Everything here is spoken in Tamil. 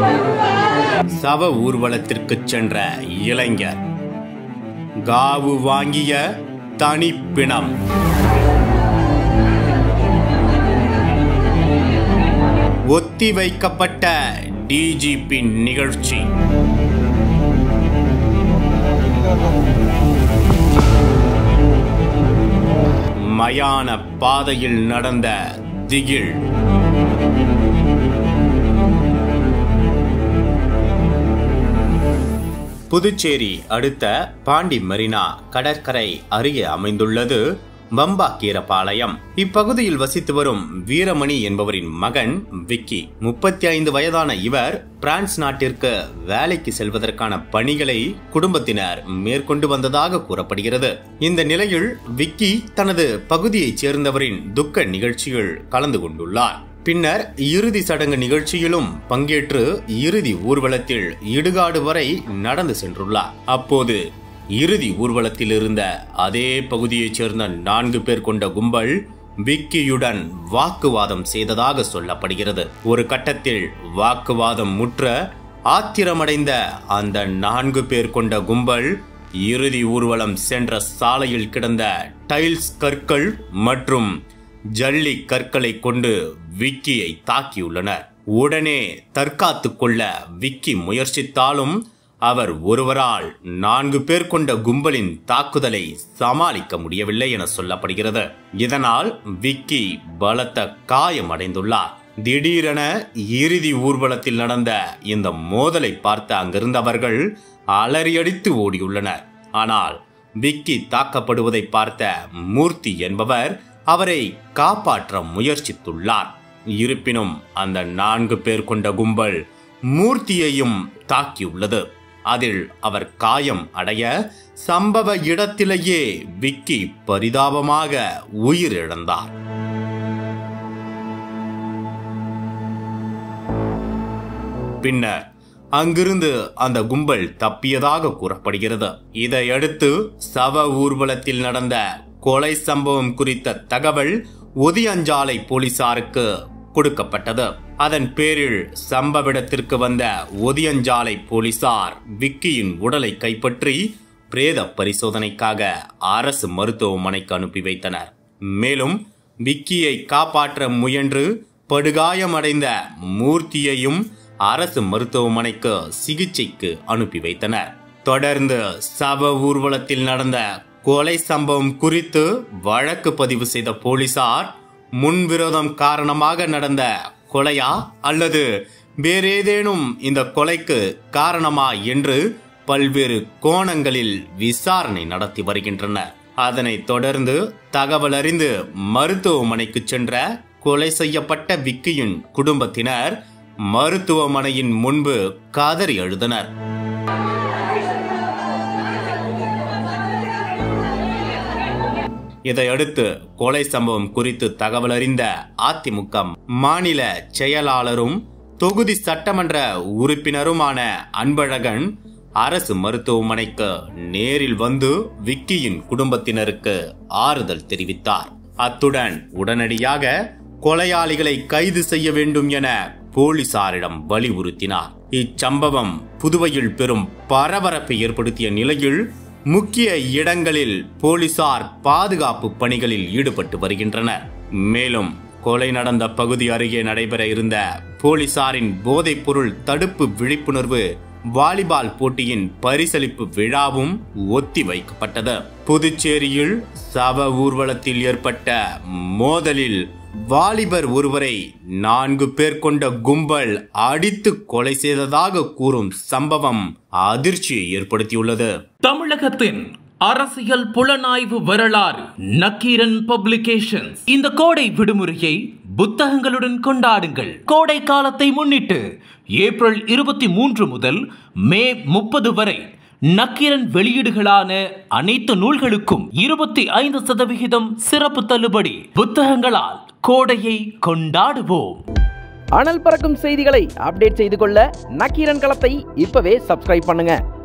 சவ ஊர்வலத்திற்கு சென்ற இளைஞர் காவு வாங்கிய தனிப்பிணம் ஒத்தி வைக்கப்பட்ட டிஜிபி நிகழ்ச்சி மயான பாதையில் நடந்த திகில் புதுச்சேரி அடுத்த பாண்டி மெரினா கடற்கரை அருகே அமைந்துள்ளது வம்பாக்கீரபாளையம் இப்பகுதியில் வசித்து வரும் வீரமணி என்பவரின் மகன் விக்கி முப்பத்தி ஐந்து வயதான இவர் பிரான்ஸ் நாட்டிற்கு வேலைக்கு செல்வதற்கான பணிகளை குடும்பத்தினர் மேற்கொண்டு வந்ததாக கூறப்படுகிறது இந்த நிலையில் விக்கி தனது பகுதியைச் சேர்ந்தவரின் துக்க நிகழ்ச்சியில் கலந்து கொண்டுள்ளார் பின்னர் இறுதி சடங்கு நிகழ்ச்சியிலும் பங்கேற்று இறுதி ஊர்வலத்தில் இடுகாடு வரை நடந்து சென்றுள்ளார் அப்போது இறுதி ஊர்வலத்தில் இருந்த அதே பகுதியைச் சேர்ந்த நான்கு பேர் கொண்ட கும்பல் விக்கியுடன் வாக்குவாதம் செய்ததாக சொல்லப்படுகிறது ஒரு கட்டத்தில் வாக்குவாதம் முற்ற ஆத்திரமடைந்த அந்த நான்கு பேர் கொண்ட கும்பல் இறுதி ஊர்வலம் சென்ற சாலையில் கிடந்த டைல்ஸ் கற்கள் மற்றும் ஜல்லி கற்களை கொண்டு விக்கியை தாக்கியுள்ளனர் உடனே தற்காத்துக் கொள்ள விக்கி முயற்சித்தாலும் அவர் ஒருவரால் நான்கு பேர் கொண்ட கும்பலின் தாக்குதலை சமாளிக்க முடியவில்லை என சொல்லப்படுகிறது இதனால் விக்கி பலத்த காயமடைந்துள்ளார் திடீரென இறுதி ஊர்வலத்தில் நடந்த இந்த மோதலை பார்த்த அங்கிருந்தவர்கள் அலறியடித்து ஓடியுள்ளனர் ஆனால் விக்கி தாக்கப்படுவதை பார்த்த மூர்த்தி என்பவர் அவரை காப்பாற்ற முயற்சித்துள்ளார் இருப்பினும் அந்த நான்கு பேர் கொண்ட கும்பல் மூர்த்தியையும் தாக்கியுள்ளது அதில் அவர் காயம் அடைய சம்பவ இடத்திலேயே விக்கி பரிதாபமாக உயிரிழந்தார் பின்னர் அங்கிருந்து அந்த கும்பல் தப்பியதாக கூறப்படுகிறது இதையடுத்து சவ ஊர்வலத்தில் நடந்த கொலை சம்பவம் குறித்த தகவல் ஒதியஞ்சாலை போலீசாருக்கு கொடுக்கப்பட்டது அதன் பேரில் சம்பவ இடத்திற்கு வந்த ஒதியஞ்சாலை போலீசார் விக்கியின் உடலை கைப்பற்றி பிரேத பரிசோதனைக்காக அரசு மருத்துவமனைக்கு அனுப்பி வைத்தனர் மேலும் விக்கியை காப்பாற்ற முயன்று படுகாயமடைந்த மூர்த்தியையும் அரசு மருத்துவமனைக்கு சிகிச்சைக்கு அனுப்பி வைத்தனர் தொடர்ந்து சவ ஊர்வலத்தில் நடந்த கொலை சம்பவம் குறித்து வழக்கு பதிவு செய்த போலீசார் முன்விரோதம் காரணமாக நடந்த கொலையா அல்லது வேறேதேனும் இந்த கொலைக்கு காரணமா என்று பல்வேறு கோணங்களில் விசாரணை நடத்தி வருகின்றனர் அதனைத் தொடர்ந்து தகவல் அறிந்து மருத்துவமனைக்கு சென்ற கொலை செய்யப்பட்ட விக்கியின் குடும்பத்தினர் மருத்துவமனையின் முன்பு கதறி எழுதனர் இதையடுத்து கொலை சம்பவம் குறித்து தகவல் அறிந்த அதிமுக மாநில செயலாளரும் தொகுதி சட்டமன்ற உறுப்பினருமான அன்பழகன் அரசு மருத்துவமனைக்கு நேரில் வந்து விக்கியின் குடும்பத்தினருக்கு ஆறுதல் தெரிவித்தார் அத்துடன் உடனடியாக கொலையாளிகளை கைது செய்ய வேண்டும் என போலீசாரிடம் வலியுறுத்தினார் இச்சம்பவம் புதுவையில் பெரும் பரபரப்பை ஏற்படுத்திய நிலையில் முக்கிய இடங்களில் போலீசார் பாதுகாப்பு பணிகளில் ஈடுபட்டு வருகின்றனர் மேலும் கொலை நடந்த பகுதி அருகே நடைபெற இருந்த போலீசாரின் போதைப் பொருள் தடுப்பு விழிப்புணர்வு வாலிபால் போட்டியின் பரிசளிப்பு விழாவும் ஒத்தி வைக்கப்பட்டது புதுச்சேரியில் சவ ஊர்வலத்தில் ஏற்பட்ட மோதலில் வாலிபர் ஒருவரை நான்கு பேர் கொண்ட கும்பல் அடித்து கொலை செய்ததாக கூறும் சம்பவம் அதிர்ச்சியை ஏற்படுத்தியுள்ளது தமிழகத்தின் அரசியல் புலனாய்வு வரலாறு நக்கீரன் பப்ளிகேஷன்ஸ் இந்த கோடை விடுமுறையை புத்தகங்களுடன் கொண்டாடுங்கள் கோடை காலத்தை முன்னிட்டு ஏப்ரல் இருபத்தி மூன்று முதல் மே முப்பது வரை நக்கீரன் வெளியீடுகளான அனைத்து நூல்களுக்கும் இருபத்தி ஐந்து சதவிகிதம் சிறப்பு தள்ளுபடி புத்தகங்களால் கோடையை கொண்டாடுவோம் அனல் பறக்கும் செய்திகளை அப்டேட் செய்து கொள்ள நக்கீரன் களத்தை இப்பவே சப்ஸ்கிரைப் பண்ணுங்க